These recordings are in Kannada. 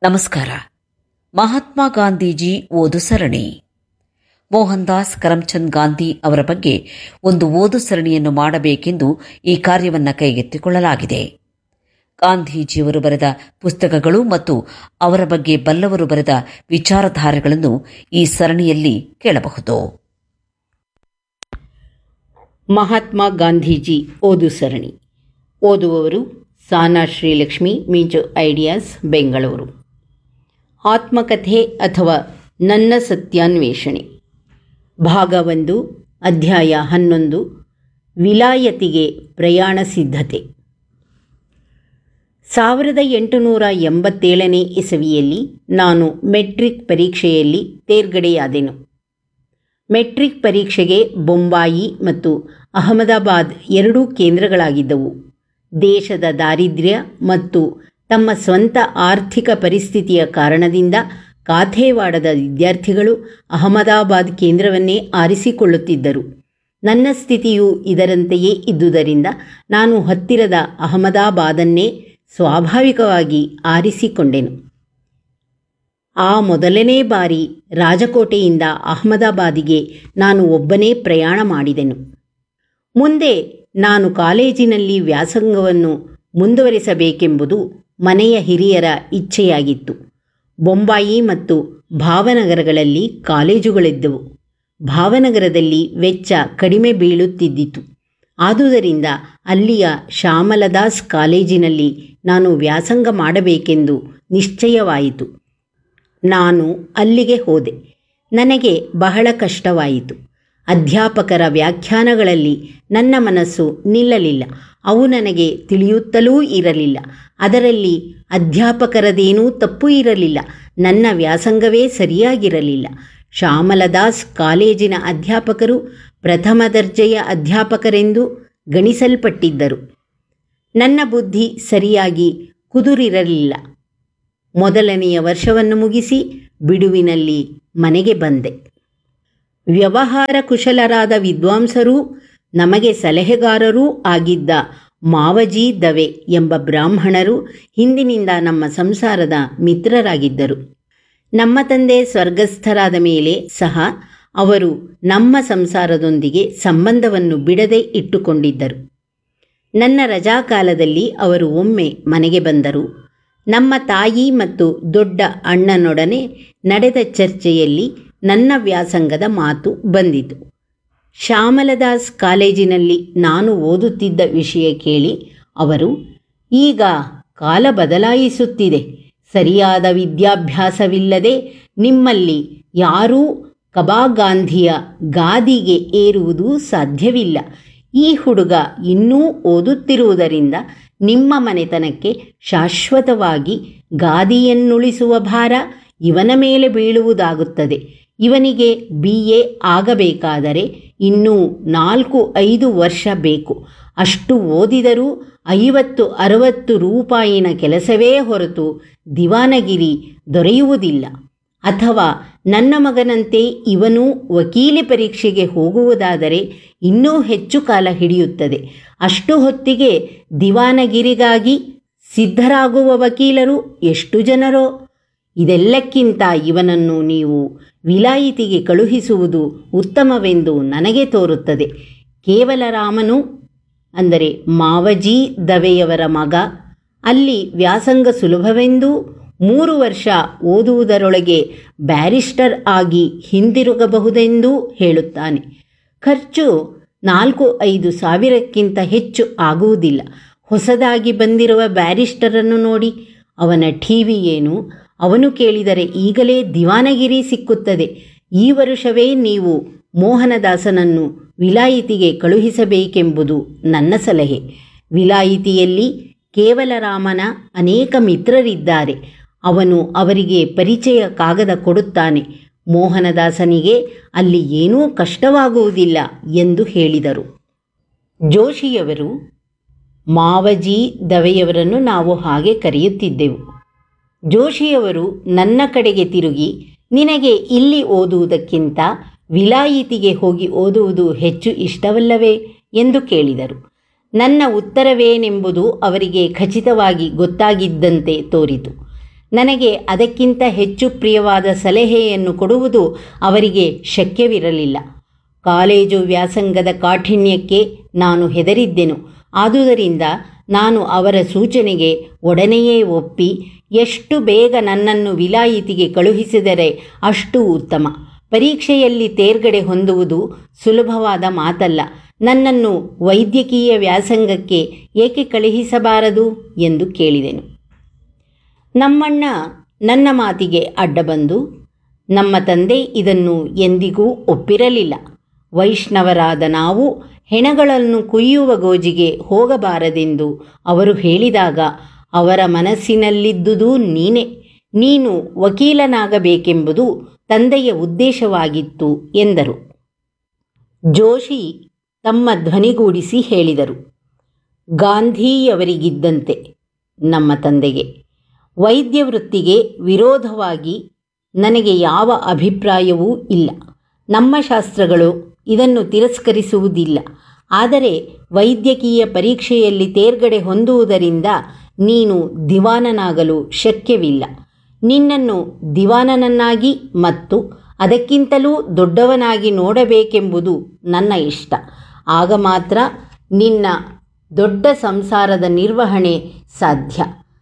ನಮಸ್ಕಾರ ಮಹಾತ್ಮ ಗಾಂಧೀಜಿ ಓದು ಸರಣಿ ಮೋಹನ್ ದಾಸ್ ಕರಮ್ಚಂದ್ ಗಾಂಧಿ ಅವರ ಬಗ್ಗೆ ಒಂದು ಓದು ಸರಣಿಯನ್ನು ಮಾಡಬೇಕೆಂದು ಈ ಕಾರ್ಯವನ್ನು ಕೈಗೆತ್ತಿಕೊಳ್ಳಲಾಗಿದೆ ಗಾಂಧೀಜಿಯವರು ಬರೆದ ಪುಸ್ತಕಗಳು ಮತ್ತು ಅವರ ಬಗ್ಗೆ ಬಲ್ಲವರು ಬರೆದ ವಿಚಾರಧಾರೆಗಳನ್ನು ಈ ಸರಣಿಯಲ್ಲಿ ಕೇಳಬಹುದು ಮಹಾತ್ಮ ಗಾಂಧೀಜಿ ಓದು ಸರಣಿ ಓದುವವರು ಸಾನಾ ಶ್ರೀಲಕ್ಷ್ಮಿ ಮಿಂಚು ಐಡಿಯಾಸ್ ಬೆಂಗಳೂರು ಆತ್ಮಕಥೆ ಅಥವಾ ನನ್ನ ಸತ್ಯಾನ್ವೇಷಣೆ ಭಾಗ ಒಂದು ಅಧ್ಯಾಯ ಹನ್ನೊಂದು ವಿಲಾಯತಿಗೆ ಪ್ರಯಾಣ ಸಿದ್ಧತೆ ಸಾವಿರದ ಎಂಟುನೂರ ಎಂಬತ್ತೇಳನೇ ಇಸವಿಯಲ್ಲಿ ನಾನು ಮೆಟ್ರಿಕ್ ಪರೀಕ್ಷೆಯಲ್ಲಿ ತೇರ್ಗಡೆಯಾದೆನು ಮೆಟ್ರಿಕ್ ಪರೀಕ್ಷೆಗೆ ಬೊಂಬಾಯಿ ಮತ್ತು ಅಹಮದಾಬಾದ್ ಎರಡೂ ಕೇಂದ್ರಗಳಾಗಿದ್ದವು ದೇಶದ ದಾರಿದ್ರ್ಯ ಮತ್ತು ತಮ್ಮ ಸ್ವಂತ ಆರ್ಥಿಕ ಪರಿಸ್ಥಿತಿಯ ಕಾರಣದಿಂದ ಕಾಥೇವಾಡದ ವಿದ್ಯಾರ್ಥಿಗಳು ಅಹಮದಾಬಾದ್ ಕೇಂದ್ರವನ್ನೇ ಆರಿಸಿಕೊಳ್ಳುತ್ತಿದ್ದರು ನನ್ನ ಸ್ಥಿತಿಯು ಇದರಂತೆಯೇ ಇದ್ದುದರಿಂದ ನಾನು ಹತ್ತಿರದ ಅಹಮದಾಬಾದನ್ನೇ ಸ್ವಾಭಾವಿಕವಾಗಿ ಆರಿಸಿಕೊಂಡೆನು ಆ ಮೊದಲನೇ ಬಾರಿ ರಾಜಕೋಟೆಯಿಂದ ಅಹಮದಾಬಾದಿಗೆ ನಾನು ಒಬ್ಬನೇ ಪ್ರಯಾಣ ಮಾಡಿದೆನು ಮುಂದೆ ನಾನು ಕಾಲೇಜಿನಲ್ಲಿ ವ್ಯಾಸಂಗವನ್ನು ಮುಂದುವರಿಸಬೇಕೆಂಬುದು ಮನೆಯ ಹಿರಿಯರ ಇಚ್ಛೆಯಾಗಿತ್ತು ಬೊಂಬಾಯಿ ಮತ್ತು ಭಾವನಗರಗಳಲ್ಲಿ ಕಾಲೇಜುಗಳಿದ್ದವು ಭಾವನಗರದಲ್ಲಿ ವೆಚ್ಚ ಕಡಿಮೆ ಬೀಳುತ್ತಿದ್ದಿತು ಆದುದರಿಂದ ಅಲ್ಲಿಯ ಶ್ಯಾಮಲದಾಸ್ ಕಾಲೇಜಿನಲ್ಲಿ ನಾನು ವ್ಯಾಸಂಗ ಮಾಡಬೇಕೆಂದು ನಿಶ್ಚಯವಾಯಿತು ನಾನು ಅಲ್ಲಿಗೆ ಹೋದೆ ನನಗೆ ಬಹಳ ಕಷ್ಟವಾಯಿತು ಅಧ್ಯಾಪಕರ ವ್ಯಾಖ್ಯಾನಗಳಲ್ಲಿ ನನ್ನ ಮನಸ್ಸು ನಿಲ್ಲಲಿಲ್ಲ ಅವು ನನಗೆ ತಿಳಿಯುತ್ತಲೂ ಇರಲಿಲ್ಲ ಅದರಲ್ಲಿ ಅಧ್ಯಾಪಕರದೇನೂ ತಪ್ಪು ಇರಲಿಲ್ಲ ನನ್ನ ವ್ಯಾಸಂಗವೇ ಸರಿಯಾಗಿರಲಿಲ್ಲ ಶ್ಯಾಮಲದಾಸ್ ಕಾಲೇಜಿನ ಅಧ್ಯಾಪಕರು ಪ್ರಥಮ ದರ್ಜೆಯ ಅಧ್ಯಾಪಕರೆಂದು ಗಣಿಸಲ್ಪಟ್ಟಿದ್ದರು ನನ್ನ ಬುದ್ಧಿ ಸರಿಯಾಗಿ ಕುದುರಿರಲಿಲ್ಲ ಮೊದಲನೆಯ ವರ್ಷವನ್ನು ಮುಗಿಸಿ ಬಿಡುವಿನಲ್ಲಿ ಮನೆಗೆ ಬಂದೆ ವ್ಯವಹಾರ ಕುಶಲರಾದ ವಿದ್ವಾಂಸರೂ ನಮಗೆ ಸಲಹೆಗಾರರೂ ಆಗಿದ್ದ ಮಾವಜಿ ದವೆ ಎಂಬ ಬ್ರಾಹ್ಮಣರು ಹಿಂದಿನಿಂದ ನಮ್ಮ ಸಂಸಾರದ ಮಿತ್ರರಾಗಿದ್ದರು ನಮ್ಮ ತಂದೆ ಸ್ವರ್ಗಸ್ಥರಾದ ಮೇಲೆ ಸಹ ಅವರು ನಮ್ಮ ಸಂಸಾರದೊಂದಿಗೆ ಸಂಬಂಧವನ್ನು ಬಿಡದೆ ಇಟ್ಟುಕೊಂಡಿದ್ದರು ನನ್ನ ರಜಾಕಾಲದಲ್ಲಿ ಅವರು ಒಮ್ಮೆ ಮನೆಗೆ ಬಂದರು ನಮ್ಮ ತಾಯಿ ಮತ್ತು ದೊಡ್ಡ ಅಣ್ಣನೊಡನೆ ನಡೆದ ಚರ್ಚೆಯಲ್ಲಿ ನನ್ನ ವ್ಯಾಸಂಗದ ಮಾತು ಬಂದಿತು ಶ್ಯಾಮಲದಾಸ್ ಕಾಲೇಜಿನಲ್ಲಿ ನಾನು ಓದುತ್ತಿದ್ದ ವಿಷಯ ಕೇಳಿ ಅವರು ಈಗ ಕಾಲ ಬದಲಾಯಿಸುತ್ತಿದೆ ಸರಿಯಾದ ವಿದ್ಯಾಭ್ಯಾಸವಿಲ್ಲದೆ ನಿಮ್ಮಲ್ಲಿ ಯಾರೂ ಕಬಾಗಾಂಧಿಯ ಗಾದಿಗೆ ಏರುವುದು ಸಾಧ್ಯವಿಲ್ಲ ಈ ಹುಡುಗ ಇನ್ನೂ ಓದುತ್ತಿರುವುದರಿಂದ ನಿಮ್ಮ ಮನೆತನಕ್ಕೆ ಶಾಶ್ವತವಾಗಿ ಗಾದಿಯನ್ನುಳಿಸುವ ಭಾರ ಇವನ ಮೇಲೆ ಬೀಳುವುದಾಗುತ್ತದೆ ಇವನಿಗೆ ಬಿ ಎ ಆಗಬೇಕಾದರೆ ಇನ್ನೂ ನಾಲ್ಕು ಐದು ವರ್ಷ ಬೇಕು ಅಷ್ಟು ಓದಿದರೂ ಐವತ್ತು ಅರವತ್ತು ರೂಪಾಯಿನ ಕೆಲಸವೇ ಹೊರತು ದಿವಾನಗಿರಿ ದೊರೆಯುವುದಿಲ್ಲ ಅಥವಾ ನನ್ನ ಮಗನಂತೆ ಇವನು ವಕೀಲಿ ಪರೀಕ್ಷೆಗೆ ಹೋಗುವುದಾದರೆ ಇನ್ನೂ ಹೆಚ್ಚು ಕಾಲ ಹಿಡಿಯುತ್ತದೆ ಅಷ್ಟು ಹೊತ್ತಿಗೆ ದಿವಾನಗಿರಿಗಾಗಿ ಸಿದ್ಧರಾಗುವ ವಕೀಲರು ಎಷ್ಟು ಜನರೋ ಇದೆಲ್ಲಕ್ಕಿಂತ ಇವನನ್ನು ನೀವು ವಿಲಾಯಿತಿಗೆ ಕಳುಹಿಸುವುದು ಉತ್ತಮವೆಂದು ನನಗೆ ತೋರುತ್ತದೆ ಕೇವಲ ರಾಮನು ಅಂದರೆ ಮಾವಜಿ ದವೆಯವರ ಮಗ ಅಲ್ಲಿ ವ್ಯಾಸಂಗ ಸುಲಭವೆಂದೂ ಮೂರು ವರ್ಷ ಓದುವುದರೊಳಗೆ ಬ್ಯಾರಿಸ್ಟರ್ ಆಗಿ ಹಿಂದಿರುಗಬಹುದೆಂದೂ ಹೇಳುತ್ತಾನೆ ಖರ್ಚು ನಾಲ್ಕು ಐದು ಸಾವಿರಕ್ಕಿಂತ ಹೆಚ್ಚು ಆಗುವುದಿಲ್ಲ ಹೊಸದಾಗಿ ಬಂದಿರುವ ಬ್ಯಾರಿಸ್ಟರನ್ನು ನೋಡಿ ಅವನ ಠೀವಿ ಏನು ಅವನು ಕೇಳಿದರೆ ಈಗಲೇ ದಿವಾನಗಿರಿ ಸಿಕ್ಕುತ್ತದೆ ಈ ವರುಷವೇ ನೀವು ಮೋಹನದಾಸನನ್ನು ವಿಲಾಯಿತಿಗೆ ಕಳುಹಿಸಬೇಕೆಂಬುದು ನನ್ನ ಸಲಹೆ ವಿಲಾಯಿತಿಯಲ್ಲಿ ಕೇವಲ ರಾಮನ ಅನೇಕ ಮಿತ್ರರಿದ್ದಾರೆ ಅವನು ಅವರಿಗೆ ಪರಿಚಯ ಕಾಗದ ಕೊಡುತ್ತಾನೆ ಮೋಹನದಾಸನಿಗೆ ಅಲ್ಲಿ ಏನೂ ಕಷ್ಟವಾಗುವುದಿಲ್ಲ ಎಂದು ಹೇಳಿದರು ಜೋಶಿಯವರು ಮಾವಜಿ ದವೆಯವರನ್ನು ನಾವು ಹಾಗೆ ಕರೆಯುತ್ತಿದ್ದೆವು ಜೋಶಿಯವರು ನನ್ನ ಕಡೆಗೆ ತಿರುಗಿ ನಿನಗೆ ಇಲ್ಲಿ ಓದುವುದಕ್ಕಿಂತ ವಿಲಾಯಿತಿಗೆ ಹೋಗಿ ಓದುವುದು ಹೆಚ್ಚು ಇಷ್ಟವಲ್ಲವೇ ಎಂದು ಕೇಳಿದರು ನನ್ನ ಉತ್ತರವೇನೆಂಬುದು ಅವರಿಗೆ ಖಚಿತವಾಗಿ ಗೊತ್ತಾಗಿದ್ದಂತೆ ತೋರಿತು ನನಗೆ ಅದಕ್ಕಿಂತ ಹೆಚ್ಚು ಪ್ರಿಯವಾದ ಸಲಹೆಯನ್ನು ಕೊಡುವುದು ಅವರಿಗೆ ಶಕ್ಯವಿರಲಿಲ್ಲ ಕಾಲೇಜು ವ್ಯಾಸಂಗದ ಕಾಠಿಣ್ಯಕ್ಕೆ ನಾನು ಹೆದರಿದ್ದೆನು ಆದುದರಿಂದ ನಾನು ಅವರ ಸೂಚನೆಗೆ ಒಡನೆಯೇ ಒಪ್ಪಿ ಎಷ್ಟು ಬೇಗ ನನ್ನನ್ನು ವಿಲಾಯಿತಿಗೆ ಕಳುಹಿಸಿದರೆ ಅಷ್ಟು ಉತ್ತಮ ಪರೀಕ್ಷೆಯಲ್ಲಿ ತೇರ್ಗಡೆ ಹೊಂದುವುದು ಸುಲಭವಾದ ಮಾತಲ್ಲ ನನ್ನನ್ನು ವೈದ್ಯಕೀಯ ವ್ಯಾಸಂಗಕ್ಕೆ ಏಕೆ ಕಳುಹಿಸಬಾರದು ಎಂದು ಕೇಳಿದೆನು ನಮ್ಮಣ್ಣ ನನ್ನ ಮಾತಿಗೆ ಅಡ್ಡ ಬಂದು ನಮ್ಮ ತಂದೆ ಇದನ್ನು ಎಂದಿಗೂ ಒಪ್ಪಿರಲಿಲ್ಲ ವೈಷ್ಣವರಾದ ನಾವು ಹೆಣಗಳನ್ನು ಕುಯ್ಯುವ ಗೋಜಿಗೆ ಹೋಗಬಾರದೆಂದು ಅವರು ಹೇಳಿದಾಗ ಅವರ ಮನಸ್ಸಿನಲ್ಲಿದ್ದುದು ನೀನೇ ನೀನು ವಕೀಲನಾಗಬೇಕೆಂಬುದು ತಂದೆಯ ಉದ್ದೇಶವಾಗಿತ್ತು ಎಂದರು ಜೋಶಿ ತಮ್ಮ ಧ್ವನಿಗೂಡಿಸಿ ಹೇಳಿದರು ಗಾಂಧಿಯವರಿಗಿದ್ದಂತೆ ನಮ್ಮ ತಂದೆಗೆ ವೈದ್ಯ ವೃತ್ತಿಗೆ ವಿರೋಧವಾಗಿ ನನಗೆ ಯಾವ ಅಭಿಪ್ರಾಯವೂ ಇಲ್ಲ ನಮ್ಮ ಶಾಸ್ತ್ರಗಳು ಇದನ್ನು ತಿರಸ್ಕರಿಸುವುದಿಲ್ಲ ಆದರೆ ವೈದ್ಯಕೀಯ ಪರೀಕ್ಷೆಯಲ್ಲಿ ತೇರ್ಗಡೆ ಹೊಂದುವುದರಿಂದ ನೀನು ದಿವಾನನಾಗಲು ಶಕ್ಯವಿಲ್ಲ ನಿನ್ನನ್ನು ದಿವಾನನನ್ನಾಗಿ ಮತ್ತು ಅದಕ್ಕಿಂತಲೂ ದೊಡ್ಡವನಾಗಿ ನೋಡಬೇಕೆಂಬುದು ನನ್ನ ಇಷ್ಟ ಆಗ ಮಾತ್ರ ನಿನ್ನ ದೊಡ್ಡ ಸಂಸಾರದ ನಿರ್ವಹಣೆ ಸಾಧ್ಯ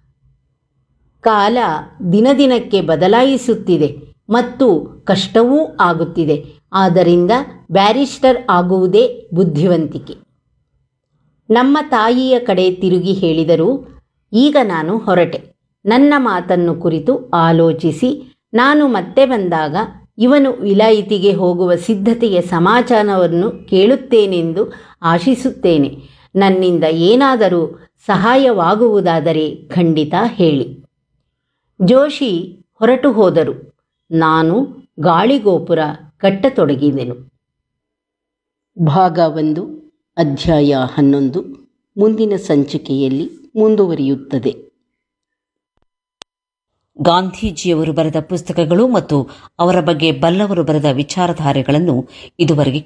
ಕಾಲ ದಿನದಿನಕ್ಕೆ ಬದಲಾಯಿಸುತ್ತಿದೆ ಮತ್ತು ಕಷ್ಟವೂ ಆಗುತ್ತಿದೆ ಆದ್ದರಿಂದ ಬ್ಯಾರಿಸ್ಟರ್ ಆಗುವುದೇ ಬುದ್ಧಿವಂತಿಕೆ ನಮ್ಮ ತಾಯಿಯ ಕಡೆ ತಿರುಗಿ ಹೇಳಿದರು ಈಗ ನಾನು ಹೊರಟೆ ನನ್ನ ಮಾತನ್ನು ಕುರಿತು ಆಲೋಚಿಸಿ ನಾನು ಮತ್ತೆ ಬಂದಾಗ ಇವನು ವಿಲಾಯಿತಿಗೆ ಹೋಗುವ ಸಿದ್ಧತೆಯ ಸಮಾಚಾರವನ್ನು ಕೇಳುತ್ತೇನೆಂದು ಆಶಿಸುತ್ತೇನೆ ನನ್ನಿಂದ ಏನಾದರೂ ಸಹಾಯವಾಗುವುದಾದರೆ ಖಂಡಿತ ಹೇಳಿ ಜೋಶಿ ಹೊರಟು ಹೋದರು ನಾನು ಗಾಳಿಗೋಪುರ ಕಟ್ಟತೊಡಗಿದೆನು ಭಾಗ ಒಂದು ಅಧ್ಯಾಯ ಹನ್ನೊಂದು ಮುಂದಿನ ಸಂಚಿಕೆಯಲ್ಲಿ ಮುಂದುವರಿಯುತ್ತದೆ ಗಾಂಧೀಜಿಯವರು ಬರೆದ ಪುಸ್ತಕಗಳು ಮತ್ತು ಅವರ ಬಗ್ಗೆ ಬಲ್ಲವರು ಬರೆದ ವಿಚಾರಧಾರೆಗಳನ್ನು ಇದುವರೆಗೆ